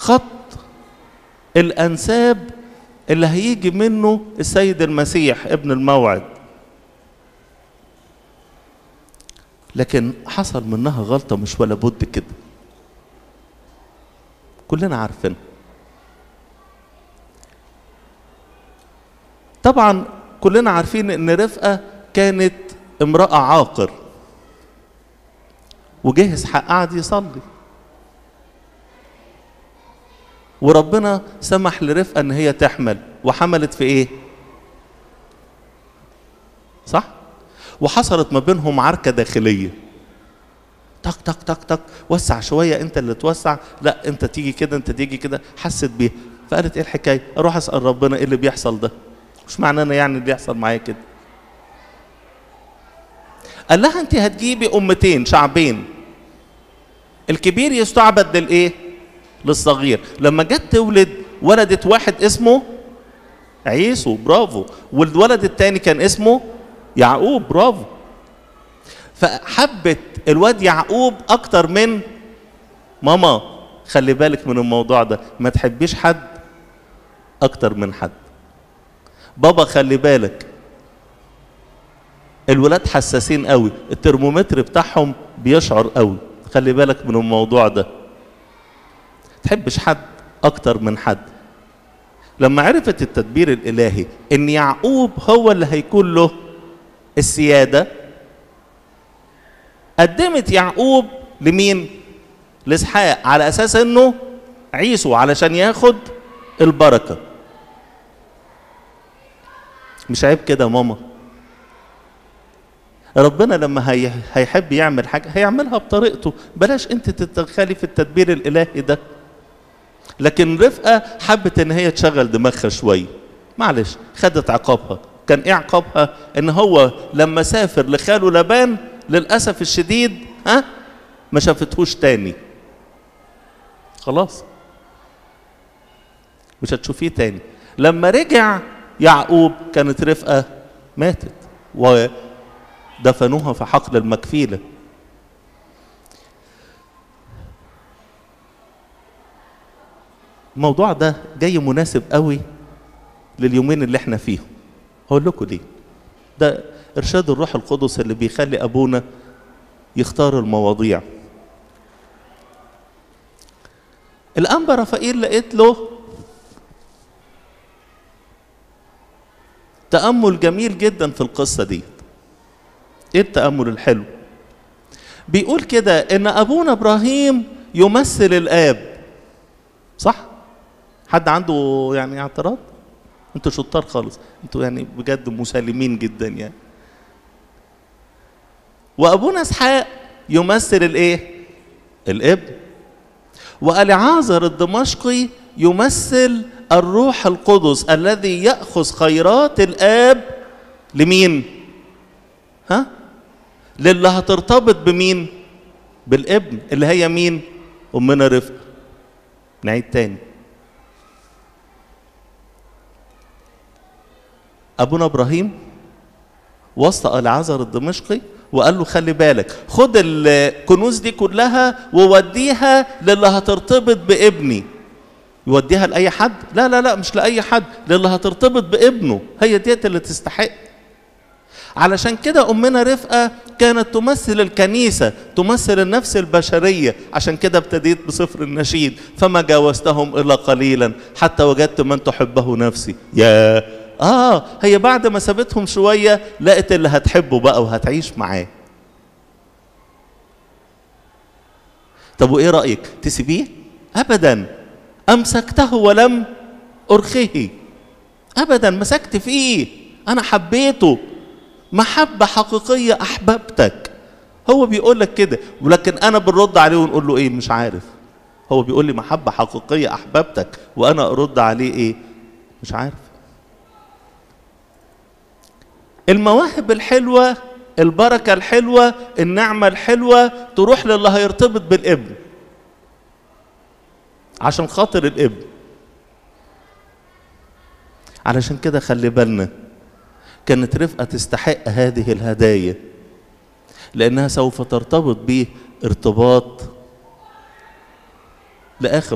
خط الانساب اللي هيجي منه السيد المسيح ابن الموعد لكن حصل منها غلطه مش ولا بد كده كلنا عارفينها طبعا كلنا عارفين ان رفقه كانت امراه عاقر وجه اسحاق قعد يصلي وربنا سمح لرفقه ان هي تحمل وحملت في ايه صح وحصلت ما بينهم عركه داخليه تك تك تك تك وسع شويه انت اللي توسع لا انت تيجي كده انت تيجي كده حست بيها فقالت ايه الحكايه اروح اسال ربنا ايه اللي بيحصل ده مش معنى انا يعني اللي يحصل معايا كده قال لها انت هتجيبي امتين شعبين الكبير يستعبد للايه للصغير لما جت تولد ولدت واحد اسمه عيسو برافو والولد التاني كان اسمه يعقوب برافو فحبت الواد يعقوب اكتر من ماما خلي بالك من الموضوع ده ما تحبيش حد اكتر من حد بابا خلي بالك الولاد حساسين قوي الترمومتر بتاعهم بيشعر قوي خلي بالك من الموضوع ده تحبش حد اكتر من حد لما عرفت التدبير الالهي ان يعقوب هو اللي هيكون له السياده قدمت يعقوب لمين لاسحاق على اساس انه عيسو علشان ياخد البركه مش عيب كده يا ماما ربنا لما هي هيحب يعمل حاجه هيعملها بطريقته بلاش انت تتدخلي في التدبير الالهي ده لكن رفقه حبت ان هي تشغل دماغها شويه معلش خدت عقابها كان ايه عقابها ان هو لما سافر لخاله لبان للاسف الشديد ها ما شافتهوش تاني خلاص مش هتشوفيه تاني لما رجع يعقوب كانت رفقه ماتت ودفنوها في حقل المكفيله الموضوع ده جاي مناسب قوي لليومين اللي احنا فيهم هقول لكم ليه ده ارشاد الروح القدس اللي بيخلي ابونا يختار المواضيع الانبا رفائيل لقيت له تامل جميل جدا في القصه دي ايه التامل الحلو بيقول كده ان ابونا ابراهيم يمثل الاب صح حد عنده يعني اعتراض انتوا شطار خالص انتوا يعني بجد مسالمين جدا يعني وابونا اسحاق يمثل الايه الابن والعازر الدمشقي يمثل الروح القدس الذي ياخذ خيرات الاب لمين ها للي هترتبط بمين بالابن اللي هي مين امنا رفقه نعيد تاني ابونا ابراهيم وسط العذر الدمشقي وقال له خلي بالك خد الكنوز دي كلها ووديها للي هترتبط بابني يوديها لاي حد لا لا لا مش لاي حد للي هترتبط بابنه هي ديت اللي تستحق علشان كده امنا رفقه كانت تمثل الكنيسه تمثل النفس البشريه عشان كده ابتديت بصفر النشيد فما جاوزتهم الا قليلا حتى وجدت من تحبه نفسي يا اه هي بعد ما سابتهم شويه لقت اللي هتحبه بقى وهتعيش معاه طب وايه رايك تسيبيه ابدا امسكته ولم ارخيه ابدا مسكت فيه انا حبيته محبه حقيقيه احببتك هو بيقول لك كده ولكن انا بنرد عليه ونقول له ايه مش عارف هو بيقول لي محبه حقيقيه احببتك وانا ارد عليه ايه مش عارف المواهب الحلوة البركة الحلوة النعمة الحلوة تروح للي هيرتبط بالابن عشان خاطر الابن علشان كده خلي بالنا كانت رفقة تستحق هذه الهدايا لأنها سوف ترتبط به ارتباط لآخر